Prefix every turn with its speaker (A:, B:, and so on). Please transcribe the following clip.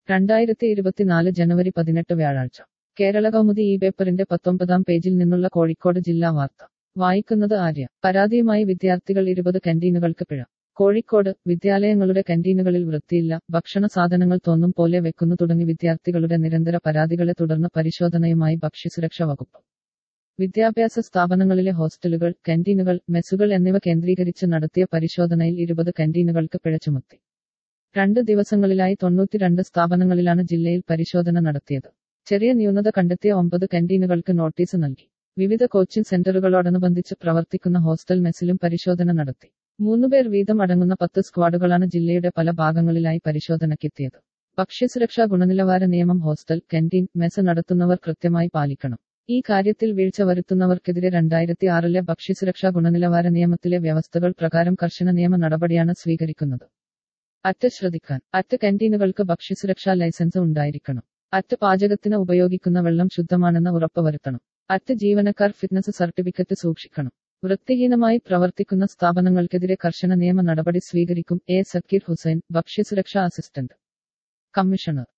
A: രണ്ടായിരത്തി ഇരുപത്തിനാല് ജനുവരി പതിനെട്ട് വ്യാഴാഴ്ച കേരള കൗമുദി ഈ പേപ്പറിന്റെ പത്തൊമ്പതാം പേജിൽ നിന്നുള്ള കോഴിക്കോട് ജില്ലാ വാർത്ത വായിക്കുന്നത് ആര്യ പരാതിയുമായി വിദ്യാർത്ഥികൾ ഇരുപത് കന്റീനുകൾക്ക് പിഴ കോഴിക്കോട് വിദ്യാലയങ്ങളുടെ കന്റീനുകളിൽ വൃത്തിയില്ല ഭക്ഷണ സാധനങ്ങൾ തോന്നും പോലെ വെക്കുന്നു തുടങ്ങി വിദ്യാർത്ഥികളുടെ നിരന്തര പരാതികളെ തുടർന്ന് പരിശോധനയുമായി ഭക്ഷ്യസുരക്ഷാ വകുപ്പ് വിദ്യാഭ്യാസ സ്ഥാപനങ്ങളിലെ ഹോസ്റ്റലുകൾ കന്റീനുകൾ മെസ്സുകൾ എന്നിവ കേന്ദ്രീകരിച്ച് നടത്തിയ പരിശോധനയിൽ ഇരുപത് കന്റീനുകൾക്ക് പിഴ ചുമത്തി രണ്ട് ദിവസങ്ങളിലായി തൊണ്ണൂറ്റിരണ്ട് സ്ഥാപനങ്ങളിലാണ് ജില്ലയിൽ പരിശോധന നടത്തിയത് ചെറിയ ന്യൂനത കണ്ടെത്തിയ ഒമ്പത് കന്റീനുകൾക്ക് നോട്ടീസ് നൽകി വിവിധ കോച്ചിംഗ് സെന്ററുകളോടനുബന്ധിച്ച് പ്രവർത്തിക്കുന്ന ഹോസ്റ്റൽ മെസ്സിലും പരിശോധന നടത്തി മൂന്നുപേർ വീതം അടങ്ങുന്ന പത്ത് സ്ക്വാഡുകളാണ് ജില്ലയുടെ പല ഭാഗങ്ങളിലായി പരിശോധനയ്ക്കെത്തിയത് ഭക്ഷ്യസുരക്ഷാ ഗുണനിലവാര നിയമം ഹോസ്റ്റൽ കന്റീൻ മെസ് നടത്തുന്നവർ കൃത്യമായി പാലിക്കണം ഈ കാര്യത്തിൽ വീഴ്ച വരുത്തുന്നവർക്കെതിരെ രണ്ടായിരത്തി ആറിലെ ഭക്ഷ്യസുരക്ഷാ ഗുണനിലവാര നിയമത്തിലെ വ്യവസ്ഥകൾ പ്രകാരം കർശന നിയമ നടപടിയാണ് സ്വീകരിക്കുന്നത് അറ്റ് ശ്രദ്ധിക്കാൻ അറ്റ് കന്റീനുകൾക്ക് ഭക്ഷ്യസുരക്ഷാ ലൈസൻസ് ഉണ്ടായിരിക്കണം അറ്റ് പാചകത്തിന് ഉപയോഗിക്കുന്ന വെള്ളം ശുദ്ധമാണെന്ന് ഉറപ്പുവരുത്തണം അറ്റ് ജീവനക്കാർ ഫിറ്റ്നസ് സർട്ടിഫിക്കറ്റ് സൂക്ഷിക്കണം വൃത്തിഹീനമായി പ്രവർത്തിക്കുന്ന സ്ഥാപനങ്ങൾക്കെതിരെ കർശന നിയമ നടപടി സ്വീകരിക്കും എ സക്കീർ ഹുസൈൻ ഭക്ഷ്യസുരക്ഷാ അസിസ്റ്റന്റ് കമ്മീഷണർ